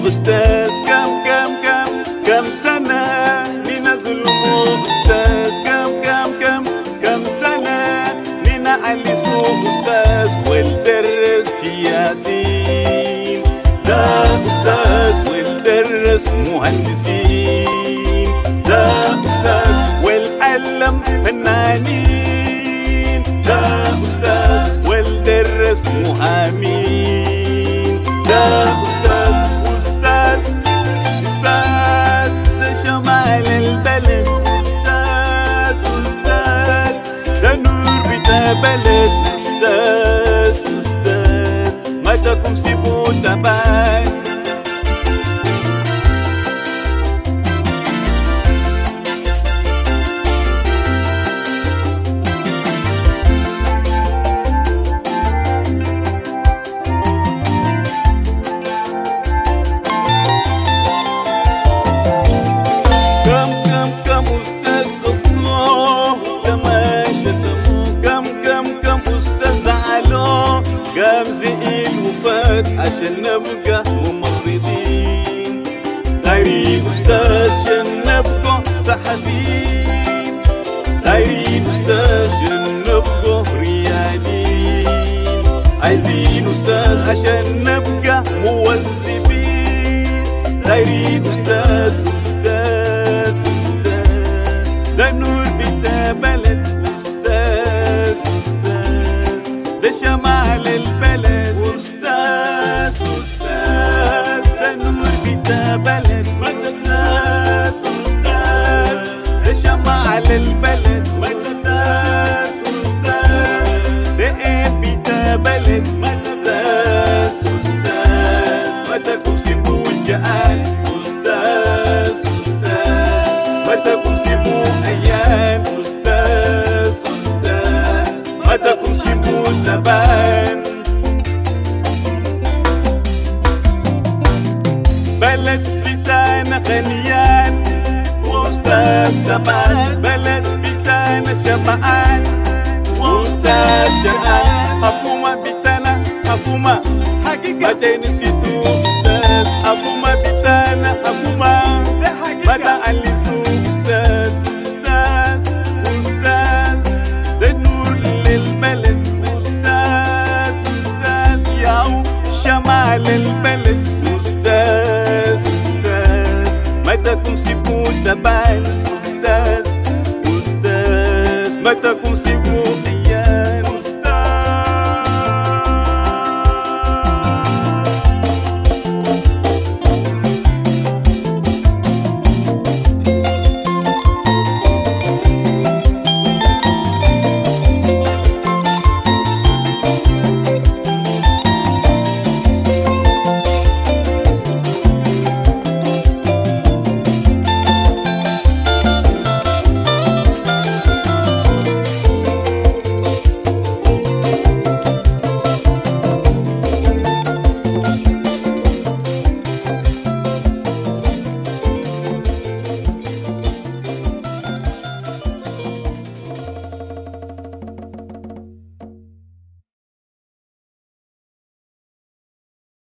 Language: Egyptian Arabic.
أستاذ كم كم كم كم سنة لنا ظلمه أستاذ كم كم كم كم سنة لنا علي سوق أستاذ والدرس سياسيين ده أستاذ والدرس مهندسين ده أستاذ والعلم فنانين ده أستاذ والدرس محامين ده أستاذ أستاذ أستاذ ده شمال البلد أستاذ أستاذ ده نور بتاع بلد أستاذ أستاذ ما تكون سيبو تبان كم كم كم أستاذ دكتور تماشى كم كم كم أستاذ علو قام زئيل وفات عشان نبقى ممرضين غيري أستاذ عشان نبقى صحفيين غيري أستاذ عشان نبقى ريادين عايزين أستاذ عشان نبقى موظفين غيري أستاذ أستاذ أستاذ ده نور بتاع بلد أستاذ أستاذ ده شمال البلد أستاذ أستاذ ده نور بتاع بلد أستاذ أستاذ ده شمال البلد أستاذ أستاذ ده إيه بتاع بلد أستاذ أستاذ ما تكون سيبو الجعال أستاذ أستاذ ما تكون سيبو أيام أستاذ أستاذ ما تكون سيبو زبان بلد بتاعنا غنيان أستاذ زمان بلد بتاعنا شبعان أستاذ جدعان حكومة بتاعنا حكومة حقيقة ما تنسيتو أستاذ حكومة بتاعنا حكومة ما تعلسوا أستاذ أستاذ أستاذ ده نور للبلد أستاذ أستاذ ياو شمال البلد أستاذ أستاذ ما تكون سيبو تبان أستاذ أستاذ ما تكون سيبو